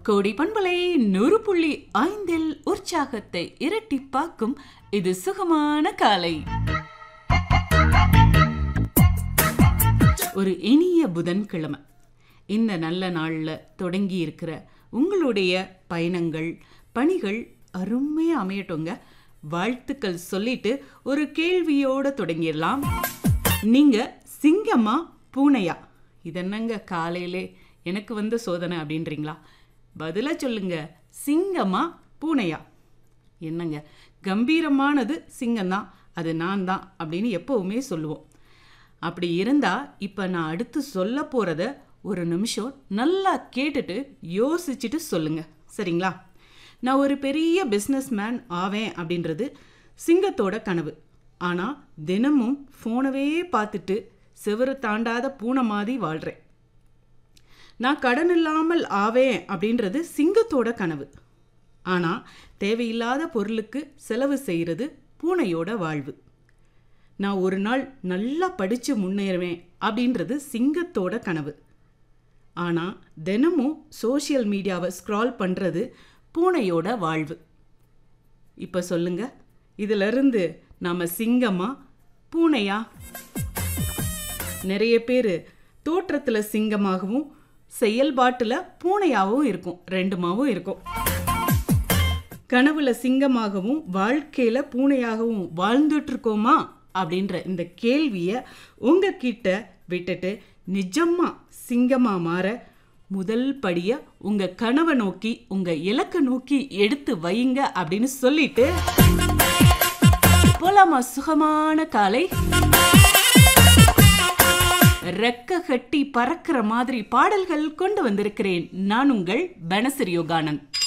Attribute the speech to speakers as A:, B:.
A: கோடி பண்பலை நூறு புள்ளி ஐந்தில் உற்சாகத்தை இரட்டிப்பாக்கும் இது சுகமான காலை ஒரு இனிய புதன்கிழமை இந்த நல்ல நாளில் தொடங்கி இருக்கிற உங்களுடைய பயணங்கள் பணிகள் அருமையாக அமையட்டுங்க வாழ்த்துக்கள் சொல்லிட்டு ஒரு கேள்வியோட தொடங்கிடலாம் நீங்க சிங்கமா பூனையா இதென்னங்க காலையிலே எனக்கு வந்த சோதனை அப்படின்றீங்களா பதில சொல்லுங்க சிங்கமா பூனையா என்னங்க கம்பீரமானது சிங்கம்தான் அது நான் தான் அப்படின்னு எப்பவுமே சொல்லுவோம் அப்படி இருந்தா இப்போ நான் அடுத்து சொல்ல போகிறத ஒரு நிமிஷம் நல்லா கேட்டுட்டு யோசிச்சுட்டு சொல்லுங்க சரிங்களா நான் ஒரு பெரிய பிஸ்னஸ் மேன் ஆவேன் அப்படின்றது சிங்கத்தோட கனவு ஆனால் தினமும் ஃபோனவே பார்த்துட்டு செவரு தாண்டாத பூனை மாதிரி வாழ்கிறேன் நான் கடன் இல்லாமல் ஆவேன் அப்படின்றது சிங்கத்தோட கனவு ஆனால் தேவையில்லாத பொருளுக்கு செலவு செய்கிறது பூனையோட வாழ்வு நான் ஒரு நாள் நல்லா படித்து முன்னேறுவேன் அப்படின்றது சிங்கத்தோட கனவு ஆனால் தினமும் சோஷியல் மீடியாவை ஸ்க்ரால் பண்ணுறது பூனையோட வாழ்வு இப்போ சொல்லுங்க இதிலிருந்து நாம் சிங்கமா பூனையா நிறைய பேர் தோற்றத்தில் சிங்கமாகவும் செயல்பாட்டில் பூனையாகவும் இருக்கும் ரெண்டுமாவும் இருக்கும் கனவுல சிங்கமாகவும் வாழ்க்கையில பூனையாகவும் வாழ்ந்துட்டு இருக்கோமா அப்படின்ற இந்த கேள்வியை உங்ககிட்ட விட்டுட்டு நிஜமா சிங்கமா மாற முதல் படிய உங்க கனவை நோக்கி உங்க இலக்கை நோக்கி எடுத்து வையுங்க அப்படின்னு சொல்லிட்டு போலாமா சுகமான காலை ரெக்க கட்டி பறக்கிற மாதிரி பாடல்கள் கொண்டு வந்திருக்கிறேன் நான் உங்கள் பனசர் யோகானந்த்